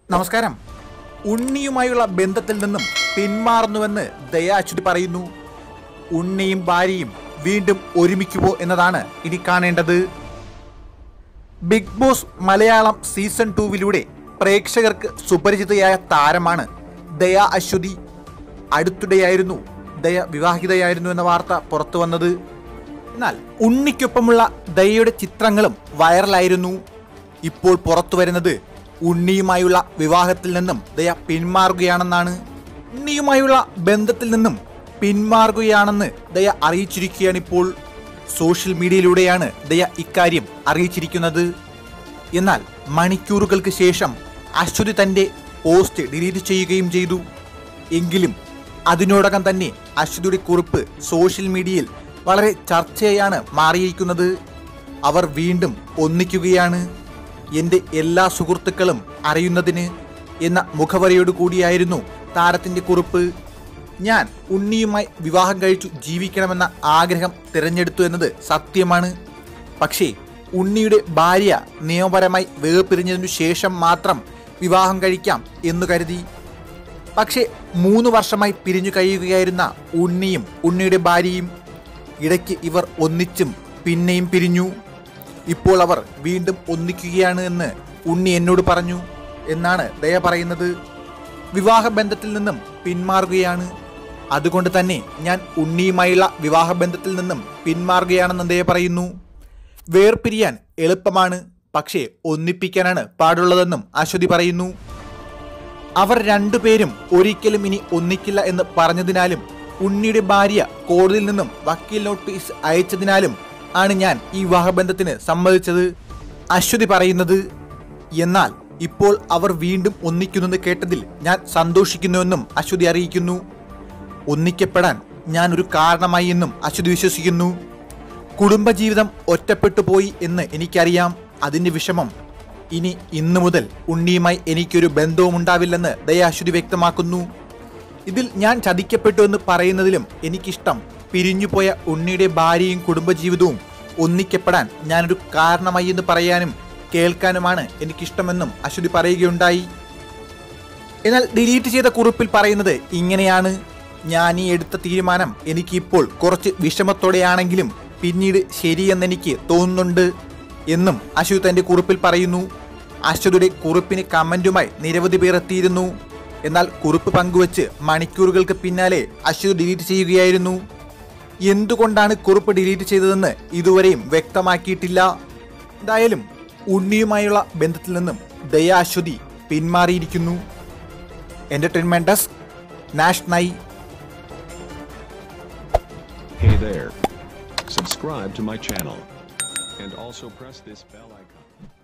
നമസ്കാരം ഉണ്ണിയുമായുള്ള ബന്ധത്തിൽ നിന്നും പിന്മാറുന്നുവെന്ന് ദയാച്യുതി പറയുന്നു ഉണ്ണിയും ഭാര്യയും വീണ്ടും ഒരുമിക്കുമോ എന്നതാണ് ഇനി കാണേണ്ടത് ബിഗ് ബോസ് മലയാളം സീസൺ ടൂവിലൂടെ പ്രേക്ഷകർക്ക് സുപരിചിതയായ താരമാണ് ദയ അശ്വതി അടുത്തിടെയായിരുന്നു ദയ വിവാഹിതയായിരുന്നു എന്ന വാർത്ത പുറത്തു വന്നത് എന്നാൽ ഉണ്ണിക്കൊപ്പമുള്ള ദയയുടെ ചിത്രങ്ങളും വൈറലായിരുന്നു ഇപ്പോൾ പുറത്തു വരുന്നത് ഉണ്ണിയുമായുള്ള വിവാഹത്തിൽ നിന്നും ദയ പിന്മാറുകയാണെന്നാണ് ഉണ്ണിയുമായുള്ള ബന്ധത്തിൽ നിന്നും പിന്മാറുകയാണെന്ന് ദയ അറിയിച്ചിരിക്കുകയാണിപ്പോൾ സോഷ്യൽ മീഡിയയിലൂടെയാണ് ദയ ഇക്കാര്യം അറിയിച്ചിരിക്കുന്നത് എന്നാൽ മണിക്കൂറുകൾക്ക് ശേഷം അശ്വതി തന്റെ പോസ്റ്റ് ഡിലീറ്റ് ചെയ്യുകയും ചെയ്തു എങ്കിലും അതിനോടകം തന്നെ അശ്വതിയുടെ കുറിപ്പ് സോഷ്യൽ മീഡിയയിൽ വളരെ ചർച്ചയായാണ് മാറിയിരിക്കുന്നത് അവർ വീണ്ടും ഒന്നിക്കുകയാണ് എൻ്റെ എല്ലാ സുഹൃത്തുക്കളും അറിയുന്നതിന് എന്ന മുഖവരയോട് കൂടിയായിരുന്നു താരത്തിന്റെ കുറിപ്പ് ഞാൻ ഉണ്ണിയുമായി വിവാഹം കഴിച്ചു ജീവിക്കണമെന്ന ആഗ്രഹം തിരഞ്ഞെടുത്തു എന്നത് സത്യമാണ് പക്ഷേ ഉണ്ണിയുടെ ഭാര്യ നിയമപരമായി വേർപിരിഞ്ഞതിനു ശേഷം മാത്രം വിവാഹം കഴിക്കാം എന്ന് കരുതി പക്ഷേ മൂന്ന് വർഷമായി പിരിഞ്ഞു കഴിയുകയായിരുന്ന ഉണ്ണിയും ഉണ്ണിയുടെ ഭാര്യയും ഇടയ്ക്ക് ഇവർ ഒന്നിച്ചും പിന്നെയും പിരിഞ്ഞു ഇപ്പോൾ അവർ വീണ്ടും ഒന്നിക്കുകയാണ് എന്ന് ഉണ്ണി എന്നോട് പറഞ്ഞു എന്നാണ് ദയ പറയുന്നത് വിവാഹ ബന്ധത്തിൽ നിന്നും പിന്മാറുകയാണ് അതുകൊണ്ട് തന്നെ ഞാൻ ഉണ്ണിയുമായുള്ള വിവാഹ ബന്ധത്തിൽ നിന്നും പിന്മാറുകയാണെന്ന് ദയ പറയുന്നു വേർപിരിയാൻ എളുപ്പമാണ് പക്ഷേ ഒന്നിപ്പിക്കാനാണ് പാടുള്ളതെന്നും അശ്വതി പറയുന്നു അവർ രണ്ടുപേരും ഒരിക്കലും ഇനി ഒന്നിക്കില്ല എന്ന് പറഞ്ഞതിനാലും ഉണ്ണിയുടെ ഭാര്യ കോടതിയിൽ നിന്നും വക്കീൽ നോട്ടീസ് അയച്ചതിനാലും ആണ് ഞാൻ ഈ വിവാഹബന്ധത്തിന് സമ്മതിച്ചത് അശ്വതി പറയുന്നത് എന്നാൽ ഇപ്പോൾ അവർ വീണ്ടും ഒന്നിക്കുന്നെന്ന് കേട്ടതിൽ ഞാൻ സന്തോഷിക്കുന്നുവെന്നും അശ്വതി അറിയിക്കുന്നു ഒന്നിക്കപ്പെടാൻ ഞാൻ ഒരു കാരണമായി എന്നും അശ്വതി വിശ്വസിക്കുന്നു കുടുംബജീവിതം ഒറ്റപ്പെട്ടു പോയി എന്ന് എനിക്കറിയാം അതിന്റെ വിഷമം ഇനി ഇന്നു മുതൽ ഉണ്ണിയുമായി എനിക്കൊരു ബന്ധവും ഉണ്ടാവില്ലെന്ന് ദയാശ്വതി വ്യക്തമാക്കുന്നു ഇതിൽ ഞാൻ ചതിക്കപ്പെട്ടു എന്ന് പറയുന്നതിലും എനിക്കിഷ്ടം പിരിഞ്ഞുപോയ ഉണ്ണിയുടെ ഭാര്യയും കുടുംബജീവിതവും ഒന്നിക്കപ്പെടാൻ ഞാനൊരു കാരണമായി എന്ന് പറയാനും കേൾക്കാനുമാണ് എനിക്കിഷ്ടമെന്നും അശ്വതി പറയുകയുണ്ടായി എന്നാൽ ഡിലീറ്റ് ചെയ്ത കുറിപ്പിൽ പറയുന്നത് ഇങ്ങനെയാണ് ഞാൻ ഈ എടുത്ത തീരുമാനം എനിക്കിപ്പോൾ കുറച്ച് വിഷമത്തോടെയാണെങ്കിലും പിന്നീട് ശരിയെന്ന് എനിക്ക് തോന്നുന്നുണ്ട് എന്നും അശ്വതി തന്റെ കുറിപ്പിൽ പറയുന്നു അശ്വതിയുടെ കുറിപ്പിന് കമന്റുമായി നിരവധി പേർ എത്തിയിരുന്നു എന്നാൽ കുറിപ്പ് പങ്കുവച്ച് മണിക്കൂറുകൾക്ക് പിന്നാലെ അശ്വതി ഡിലീറ്റ് ചെയ്യുകയായിരുന്നു എന്തുകൊണ്ടാണ് കുറിപ്പ് ഡിലീറ്റ് ചെയ്തതെന്ന് ഇതുവരെയും വ്യക്തമാക്കിയിട്ടില്ല എന്തായാലും ഉണ്ണിയുമായുള്ള ബന്ധത്തിൽ നിന്നും ദയ അശ്വതി പിന്മാറിയിരിക്കുന്നു entertainment desk national Hey there. Subscribe to my channel. And also press this bell icon.